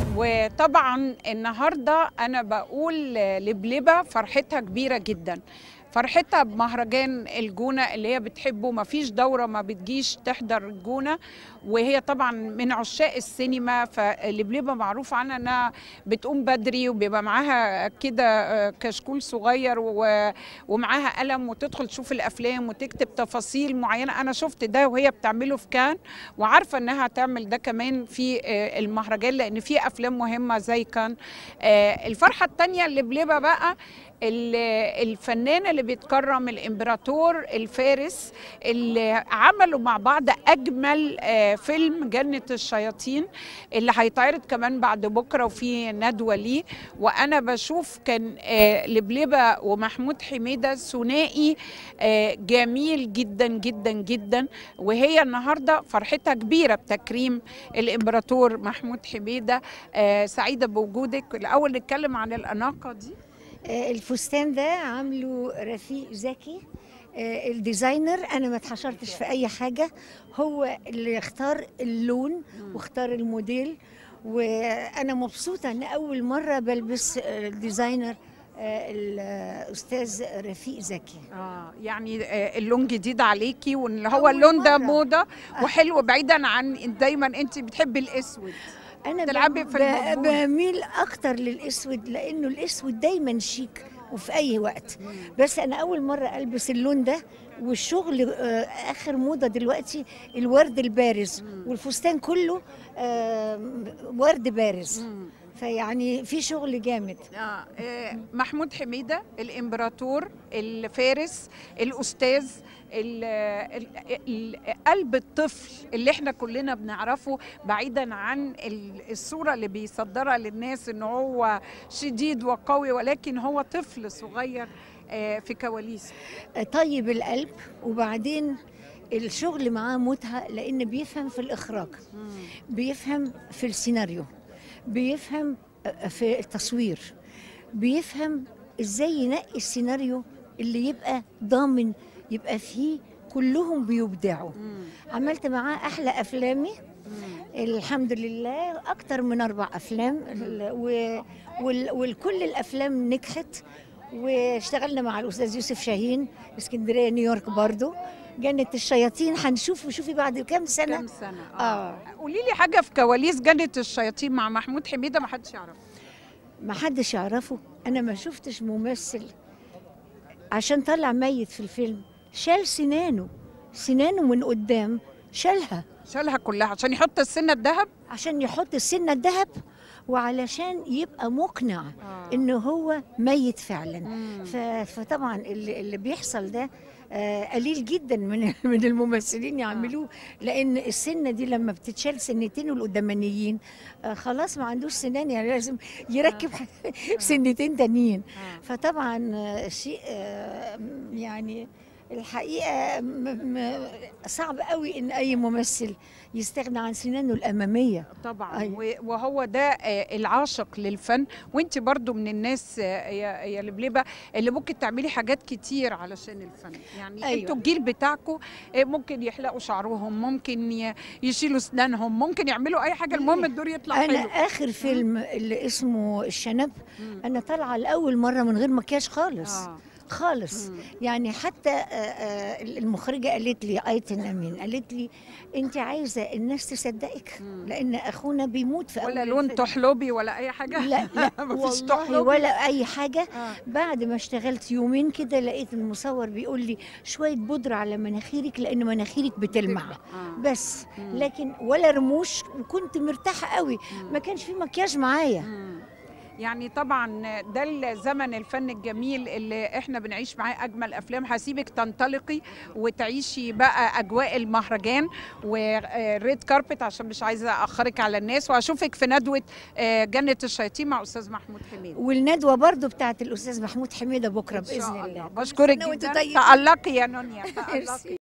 وطبعا النهارده انا بقول لبلبه فرحتها كبيره جدا فرحتها بمهرجان الجونه اللي هي بتحبه ما فيش دوره ما بتجيش تحضر الجونه وهي طبعا من عشاق السينما فلبلبه معروف عنها انها بتقوم بدري وبيبقى معاها كده كشكول صغير و- ومعاها قلم وتدخل تشوف الافلام وتكتب تفاصيل معينه انا شفت ده وهي بتعمله في كان وعارفه انها هتعمل ده كمان في آه، المهرجان لان في افلام مهمه زي كان آه، الفرحه الثانيه لبلبه بقى ال- الفنان اللي بيتكرم الامبراطور الفارس اللي عملوا مع بعض اجمل آه، فيلم جنه الشياطين اللي هيتعرض كمان بعد بكره وفي ندوه ليه وانا بشوف كان آه، لبلبه ومحمود حميده ثنائي آه، جميل جدا جدا جدا وهي النهارده فرحتها كبيره بتكريم الامبراطور محمود حميده آه، سعيده بوجودك الاول نتكلم عن الاناقه دي آه، الفستان ده عامله رفيق زكي آه، الديزاينر انا ما اتحشرتش في اي حاجه هو اللي اختار اللون واختار الموديل وانا مبسوطه ان اول مره بلبس آه، الديزاينر آه، الاستاذ رفيق زكي اه يعني آه، اللون جديد عليكي وان هو أول اللون ده مرة. موضه وحلو بعيدا عن دايما انت بتحبي الاسود انا تلعبي ب- في ب- المضمون. بميل اكتر للاسود لانه الاسود دايما شيك وفي اي وقت بس انا اول مره البس اللون ده والشغل آه، اخر موضه دلوقتي الورد البارز والفستان كله آه، ورد بارز فيعني في شغل جامد آه آه، محمود حميده الامبراطور الفارس الاستاذ ال- ال- ال- قلب الطفل اللي احنا كلنا بنعرفه بعيدا عن ال- الصوره اللي بيصدرها للناس ان هو شديد وقوي ولكن هو طفل صغير آه، في كواليسه آه، طيب القلب وبعدين الشغل معاه متعه لان بيفهم في الاخراج بيفهم في السيناريو بيفهم في التصوير بيفهم ازاي ينقي السيناريو اللي يبقى ضامن يبقى فيه كلهم بيبدعوا عملت معاه احلى افلامي الحمد لله اكتر من اربع افلام و- وال- وكل الافلام نجحت واشتغلنا مع الاستاذ يوسف شاهين اسكندريه نيويورك برضو جنة الشياطين هنشوف وشوفي بعد كام سنه كام سنه اه قولي لي حاجه في كواليس جنه الشياطين مع محمود حميده ما حدش يعرف ما حدش يعرفه انا ما شفتش ممثل عشان طلع ميت في الفيلم شال سنانه سنانه من قدام شالها شالها كلها عشان يحط السنه الذهب عشان يحط السنه الذهب وعلشان يبقى مقنع آه. انه هو ميت فعلا مم. ف- فطبعا اللي, اللي بيحصل ده آه، قليل جدا من من الممثلين يعملوه لان السنه دي لما بتتشال سنتين والقدامانيين آه، خلاص ما عندوش سنان يعني لازم يركب سنتين تانيين آه. فطبعا آه، شيء آه، يعني الحقيقه م- م- صعب قوي ان اي ممثل يستغنى عن سنانه الاماميه طبعا أيوة. و- وهو ده آه، العاشق للفن وانت برضو من الناس آه، يا يا لبلبه اللي ممكن تعملي حاجات كتير علشان الفن يعني أيوة. انتوا الجيل بتاعكم ممكن يحلقوا شعرهم ممكن ي- يشيلوا اسنانهم ممكن يعملوا اي حاجه المهم الدور يطلع انا حلو اخر فيلم اللي اسمه الشنب مم. انا طالعه لاول مره من غير مكياج خالص آه. خالص مم. يعني حتى آه، آه، المخرجه قالت لي ايتن امين قالت لي انت عايزه الناس تصدقك مم. لان اخونا بيموت في ولا أول لون الفيلم. تحلبي ولا اي حاجه لا لا مفيش والله تحلبي ولا اي حاجه آه. بعد ما اشتغلت يومين كده لقيت المصور بيقول لي شويه بودره على مناخيرك لان مناخيرك بتلمع آه. بس مم. لكن ولا رموش وكنت مرتاحه قوي ما كانش في مكياج معايا مم. يعني طبعا ده الزمن الفن الجميل اللي احنا بنعيش معاه اجمل افلام هسيبك تنطلقي وتعيشي بقى اجواء المهرجان وريد كاربت عشان مش عايزه اخرك على الناس واشوفك في ندوه آه، جنه الشياطين مع استاذ محمود حميد والندوه برضو بتاعت الاستاذ محمود حميده بكره إن شاء باذن الله. الله بشكرك سنة وأنتوا جدا طيبين. تألقي يا نونيا ميرسي. تألقي